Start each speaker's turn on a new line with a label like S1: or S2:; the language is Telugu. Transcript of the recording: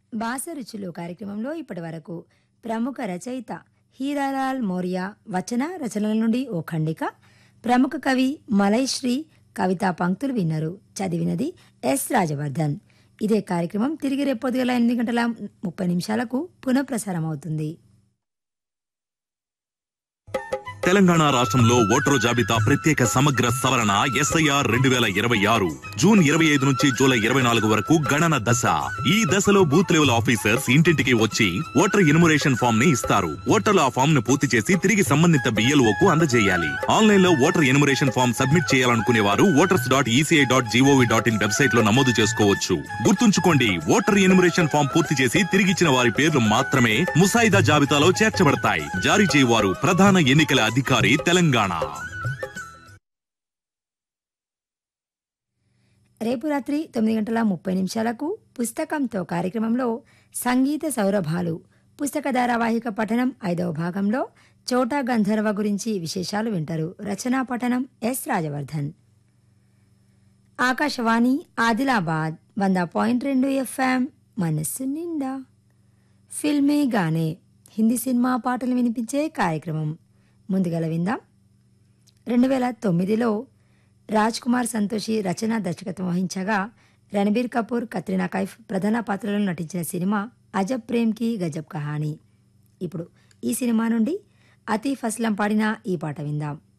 S1: బాసరుచులు కార్యక్రమంలో ఇప్పటి వరకు ప్రముఖ రచయిత హీరాలాల్ మౌర్య వచన రచనల నుండి ఓ ఖండిక ప్రముఖ కవి మలైశ్రీ కవితా పంక్తులు విన్నారు చదివినది ఎస్ రాజవర్ధన్ ఇదే కార్యక్రమం తిరిగి రేపు పొద్దుగల ఎనిమిది గంటల ముప్పై నిమిషాలకు పునఃప్రసారం అవుతుంది
S2: తెలంగాణ రాష్ట్రంలో ఓటరు జాబితా ప్రత్యేక సమగ్ర సవరణ ఎస్ఐఆర్ రెండు వేల ఇరవై ఆరు జూన్ ఇరవై ఐదు నుంచి జూలై ఇరవై నాలుగు వరకు గణన దశ ఈ దశలో బూత్ లెవెల్ ఆఫీసర్స్ ఇంటింటికి వచ్చి ఓటర్ ఇనుమరేషన్ ఫామ్ ని ఇస్తారు ఓటర్లు ఆ ఫామ్ ను పూర్తి చేసి తిరిగి సంబంధిత బిఎల్ఓ కు అందజేయాలి ఆన్లైన్ లో ఓటర్ ఎనుమరేషన్ ఫామ్ సబ్మిట్ చేయాలనుకునే వారు voters dot ECI dot G O V dot in website లో నమోదు చేసుకోవచ్చు గుర్తుంచుకోండి ఓటర్ ఎనుమరేషన్ ఫామ్ పూర్తి చేసి తిరిగిచ్చిన వారి పేర్లు మాత్రమే ముసాయిదా జాబితాలో చేర్చబడతాయి జారీ చేయవారు ప్రధాన ఎన్నికల అధికారి తెలంగాణ
S1: రేపు రాత్రి తొమ్మిది గంటల ముప్పై నిమిషాలకు పుస్తకంతో కార్యక్రమంలో సంగీత సౌరభాలు పుస్తక ధారావాహిక పఠనం ఐదవ భాగంలో చోటా గంధర్వ గురించి విశేషాలు వింటారు రచనా పఠనం ఎస్ రాజవర్ధన్ ఆకాశవాణి ఆదిలాబాద్ వంద పాయింట్ రెండు ఎఫ్ఎం మనస్సు నిండా ఫిల్మే గానే హిందీ సినిమా పాటలు వినిపించే కార్యక్రమం ముందుగల విందాం రెండు వేల తొమ్మిదిలో రాజ్ కుమార్ సంతోషి రచన దర్శకత్వం వహించగా రణబీర్ కపూర్ కత్రినా కైఫ్ ప్రధాన పాత్రలో నటించిన సినిమా అజబ్ ప్రేమ్ కి గజబ్ కహానీ ఇప్పుడు ఈ సినిమా నుండి అతీఫ్ అస్లం పాడిన ఈ పాట విందాం